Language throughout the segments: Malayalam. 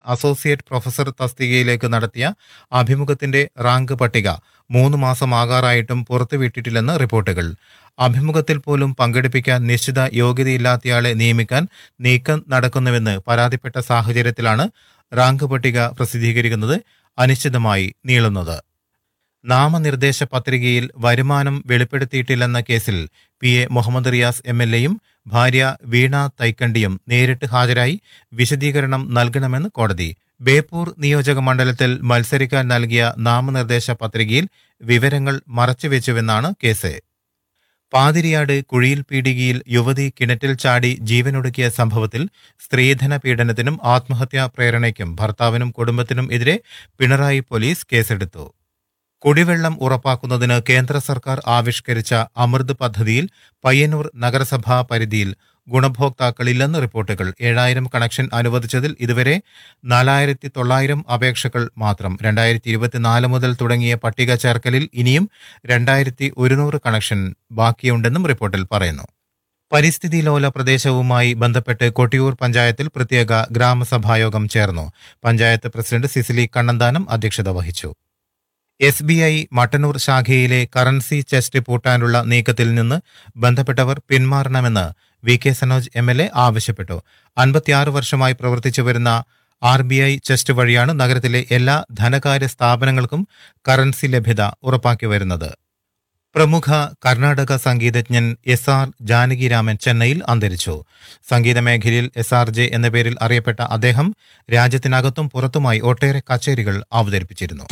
അസോസിയേറ്റ് പ്രൊഫസർ തസ്തികയിലേക്ക് നടത്തിയ അഭിമുഖത്തിന്റെ റാങ്ക് പട്ടിക മൂന്ന് മാസമാകാറായിട്ടും പുറത്തുവിട്ടിട്ടില്ലെന്ന് റിപ്പോർട്ടുകൾ അഭിമുഖത്തിൽ പോലും പങ്കെടുപ്പിക്കാൻ നിശ്ചിത യോഗ്യതയില്ലാത്തയാളെ നിയമിക്കാൻ നീക്കം നടക്കുന്നുവെന്ന് പരാതിപ്പെട്ട സാഹചര്യത്തിലാണ് റാങ്ക് പട്ടിക പ്രസിദ്ധീകരിക്കുന്നത് അനിശ്ചിതമായി നീളുന്നത് നാമനിർദ്ദേശ പത്രികയിൽ വരുമാനം വെളിപ്പെടുത്തിയിട്ടില്ലെന്ന കേസിൽ P A Muhammad Riyas M L എയും ഭാര്യ വീണ തൈക്കണ്ടിയും നേരിട്ട് ഹാജരായി വിശദീകരണം നൽകണമെന്ന് കോടതി ബേപ്പൂർ നിയോജക മണ്ഡലത്തിൽ മത്സരിക്കാൻ നൽകിയ നാമനിർദ്ദേശ പത്രികയിൽ വിവരങ്ങൾ മറച്ചുവെച്ചുവെന്നാണ് കേസ് പാതിരിയാട് കുഴിയിൽ പീടികയിൽ യുവതി കിണറ്റിൽ ചാടി ജീവനൊടുക്കിയ സംഭവത്തിൽ സ്ത്രീധന പീഡനത്തിനും ആത്മഹത്യാ പ്രേരണയ്ക്കും ഭർത്താവിനും കുടുംബത്തിനും എതിരെ പിണറായി പോലീസ് കേസെടുത്തു കുടിവെള്ളം ഉറപ്പാക്കുന്നതിന് കേന്ദ്ര സർക്കാർ ആവിഷ്കരിച്ച അമൃത് പദ്ധതിയിൽ പയ്യന്നൂർ നഗരസഭാ പരിധിയിൽ ഗുണഭോക്താക്കളില്ലെന്ന് റിപ്പോർട്ടുകൾ ഏഴായിരം കണക്ഷൻ അനുവദിച്ചതിൽ ഇതുവരെ നാലായിരത്തി തൊള്ളായിരം അപേക്ഷകൾ മാത്രം രണ്ടായിരത്തി ഇരുപത്തിനാല് മുതൽ തുടങ്ങിയ പട്ടിക ചേർക്കലിൽ ഇനിയും രണ്ടായിരത്തി ഒരുന്നൂറ് കണക്ഷൻ ബാക്കിയുണ്ടെന്നും റിപ്പോർട്ടിൽ പറയുന്നു പരിസ്ഥിതി ലോല പ്രദേശവുമായി ബന്ധപ്പെട്ട് കൊട്ടിയൂർ പഞ്ചായത്തിൽ പ്രത്യേക ഗ്രാമസഭായോഗം ചേർന്നു പഞ്ചായത്ത് പ്രസിഡന്റ് സിസിലി കണ്ണന്താനം അധ്യക്ഷത വഹിച്ചു എസ് ബി ഐ മട്ടന്നൂർ ശാഖയിലെ കറൻസി ചെസ്റ്റ് പൂട്ടാനുള്ള നീക്കത്തിൽ നിന്ന് ബന്ധപ്പെട്ടവർ പിന്മാറണമെന്ന് V K Sanoj M L A ആവശ്യപ്പെട്ടു അൻപത്തിയാറ് വർഷമായി പ്രവർത്തിച്ചു വരുന്ന ആർ ബി ഐ ചെസ്റ്റ് വഴിയാണ് നഗരത്തിലെ എല്ലാ ധനകാര്യ സ്ഥാപനങ്ങൾക്കും കറൻസി ലഭ്യത ഉറപ്പാക്കി വരുന്നത് പ്രമുഖ കർണാടക സംഗീതജ്ഞൻ എസ് ആർ ജാനകിരാമൻ ചെന്നൈയിൽ അന്തരിച്ചു സംഗീത മേഖലയിൽ എസ് ആർ ജെ എന്ന പേരിൽ അറിയപ്പെട്ട അദ്ദേഹം രാജ്യത്തിനകത്തും പുറത്തുമായി ഒട്ടേറെ കച്ചേരികൾ അവതരിപ്പിച്ചിരുന്നു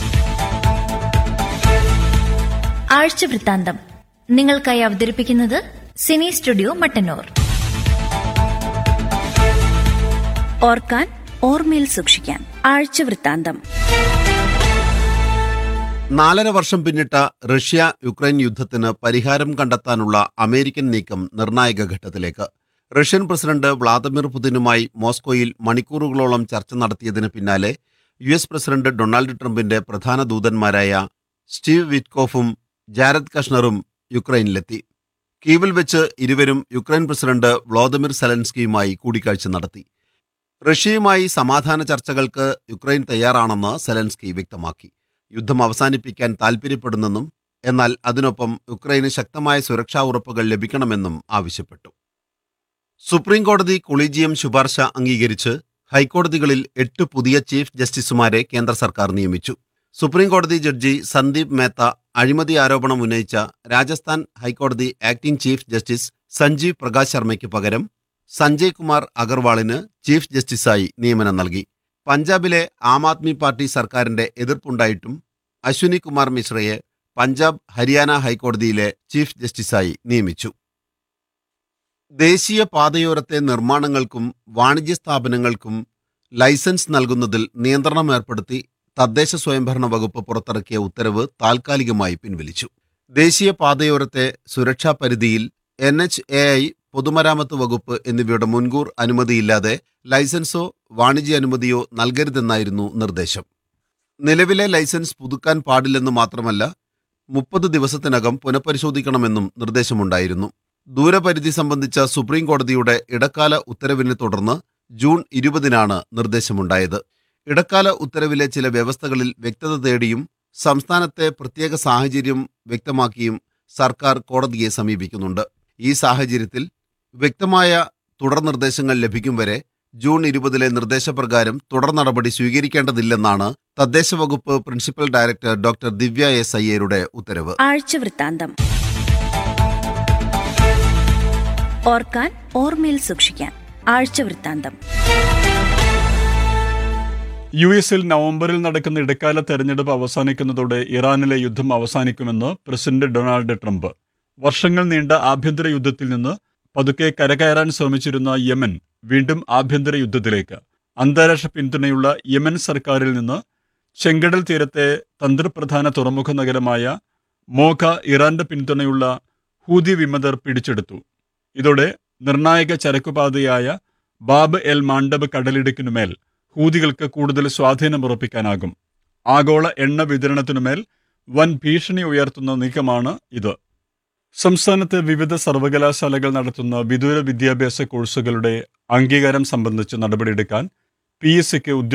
ആഴ്ച വൃത്താന്തം നിങ്ങൾക്കായി അവതരിപ്പിക്കുന്നത് സിനി സ്റ്റുഡിയോ മട്ടന്നൂർ ഓർക്കാൻ ഓർമ്മയിൽ സൂക്ഷിക്കാൻ ആഴ്ച വൃത്താന്തം നാലര വർഷം പിന്നിട്ട റഷ്യ യുക്രൈൻ യുദ്ധത്തിന് പരിഹാരം കണ്ടെത്താനുള്ള അമേരിക്കൻ നീക്കം നിർണായക ഘട്ടത്തിലേക്ക് റഷ്യൻ പ്രസിഡന്റ് വ്ളാദിമിർ പുതിനുമായി മോസ്കോയിൽ മണിക്കൂറുകളോളം ചർച്ച നടത്തിയതിന് പിന്നാലെ യു എസ് പ്രസിഡന്റ് ഡൊണാൾഡ് ട്രംപിന്റെ പ്രധാന ദൂതന്മാരായ സ്റ്റീവ് വിറ്റ്കോഫും ജാരദ് കഷ്ണറും യുക്രൈനിലെത്തി കീവിൽ വെച്ച് ഇരുവരും യുക്രൈൻ പ്രസിഡന്റ് വ്ളാദിമിർ സെലൻസ്കിയുമായി കൂടിക്കാഴ്ച നടത്തി റഷ്യയുമായി സമാധാന ചർച്ചകൾക്ക് യുക്രൈൻ തയ്യാറാണെന്ന് സെലൻസ്കി വ്യക്തമാക്കി യുദ്ധം അവസാനിപ്പിക്കാൻ താൽപ്പര്യപ്പെടുന്നെന്നും എന്നാൽ അതിനൊപ്പം യുക്രൈന് ശക്തമായ സുരക്ഷാ ഉറപ്പുകൾ ലഭിക്കണമെന്നും ആവശ്യപ്പെട്ടു സുപ്രീം കോടതി കൊളീജിയം ശുപാർശ അംഗീകരിച്ച് ഹൈക്കോടതികളിൽ എട്ട് പുതിയ ചീഫ് ജസ്റ്റിസുമാരെ കേന്ദ്ര സർക്കാർ നിയമിച്ചു സുപ്രീം കോടതി ജഡ്ജി സന്ദീപ് മേത്ത അഴിമതി ആരോപണം ഉന്നയിച്ച രാജസ്ഥാൻ ഹൈക്കോടതി acting chief justice Sanjeev Prakash ശർമ്മയ്ക്ക് പകരം സഞ്ജയ് കുമാർ അഗർവാളിന് ചീഫ് ജസ്റ്റിസായി നിയമനം നൽകി പഞ്ചാബിലെ ആം ആദ്മി പാർട്ടി സർക്കാരിന്റെ എതിർപ്പുണ്ടായിട്ടും അശ്വിനി കുമാർ മിശ്രയെ പഞ്ചാബ് ഹരിയാന ഹൈക്കോടതിയിലെ ചീഫ് ജസ്റ്റിസായി നിയമിച്ചു ദേശീയ പാതയോരത്തെ നിർമ്മാണങ്ങൾക്കും വാണിജ്യ സ്ഥാപനങ്ങൾക്കും ലൈസൻസ് നൽകുന്നതിൽ നിയന്ത്രണം ഏർപ്പെടുത്തി തദ്ദേശ സ്വയംഭരണ വകുപ്പ് പുറത്തിറക്കിയ ഉത്തരവ് താൽക്കാലികമായി പിൻവലിച്ചു ദേശീയ പാതയോരത്തെ സുരക്ഷാ പരിധിയിൽ എൻ എച്ച് എ ഐ പൊതുമരാമത്ത് വകുപ്പ് എന്നിവയുടെ മുൻകൂർ അനുമതിയില്ലാതെ ലൈസൻസോ വാണിജ്യ അനുമതിയോ നൽകരുതെന്നായിരുന്നു നിർദ്ദേശം നിലവിലെ ലൈസൻസ് പുതുക്കാൻ പാടില്ലെന്ന് മാത്രമല്ല മുപ്പത് ദിവസത്തിനകം പുനഃപരിശോധിക്കണമെന്നും നിർദ്ദേശമുണ്ടായിരുന്നു ദൂരപരിധി സംബന്ധിച്ച സുപ്രീം കോടതിയുടെ ഇടക്കാല ഉത്തരവിനെ തുടർന്ന് ജൂൺ ഇരുപതിനാണ് നിർദ്ദേശമുണ്ടായത് ഇടക്കാല ഉത്തരവിലെ ചില വ്യവസ്ഥകളിൽ വ്യക്തത തേടിയും സംസ്ഥാനത്തെ പ്രത്യേക സാഹചര്യം വ്യക്തമാക്കിയും സർക്കാർ കോടതിയെ സമീപിക്കുന്നുണ്ട് ഈ സാഹചര്യത്തിൽ വ്യക്തമായ തുടർ നിർദ്ദേശങ്ങൾ ലഭിക്കും വരെ ജൂൺ ഇരുപതിലെ നിർദ്ദേശപ്രകാരം തുടർ നടപടി സ്വീകരിക്കേണ്ടതില്ലെന്നാണ് തദ്ദേശ വകുപ്പ് principal director doctor Divya S അയ്യരുടെ ഉത്തരവ് ആഴ്ച വൃത്താന്തം ഓർക്കാൻ ഓർമ്മയിൽ സൂക്ഷിക്കാൻ ആഴ്ച വൃത്താന്തം യു എസിൽ നവംബറിൽ നടക്കുന്ന ഇടക്കാല തെരഞ്ഞെടുപ്പ് അവസാനിക്കുന്നതോടെ ഇറാനിലെ യുദ്ധം അവസാനിക്കുമെന്ന് പ്രസിഡന്റ് ഡൊണാൾഡ് ട്രംപ് വർഷങ്ങൾ നീണ്ട ആഭ്യന്തര യുദ്ധത്തിൽ നിന്ന് പതുക്കെ കരകയറാൻ ശ്രമിച്ചിരുന്ന യമൻ വീണ്ടും ആഭ്യന്തര യുദ്ധത്തിലേക്ക് അന്താരാഷ്ട്ര പിന്തുണയുള്ള യമൻ സർക്കാരിൽ നിന്ന് ചെങ്കടൽ തീരത്തെ തന്ത്രപ്രധാന തുറമുഖ നഗരമായ മോഖ ഇറാന്റെ പിന്തുണയുള്ള ഹൂതി വിമതർ പിടിച്ചെടുത്തു ഇതോടെ നിർണായക ചരക്കുപാതയായ ബാബ് എൽ മാണ്ഡബ് കടലിടുക്കിനുമേൽ ഹൂതികൾക്ക് കൂടുതൽ സ്വാധീനമുറപ്പിക്കാനാകും ആഗോള എണ്ണ വിതരണത്തിനുമേൽ വൻ ഭീഷണി ഉയർത്തുന്ന നീക്കമാണ് ഇത് സംസ്ഥാനത്തെ വിവിധ സർവകലാശാലകൾ നടത്തുന്ന വിദൂര വിദ്യാഭ്യാസ കോഴ്സുകളുടെ അംഗീകാരം സംബന്ധിച്ച് നടപടിയെടുക്കാൻ പി എസ് സിക്ക്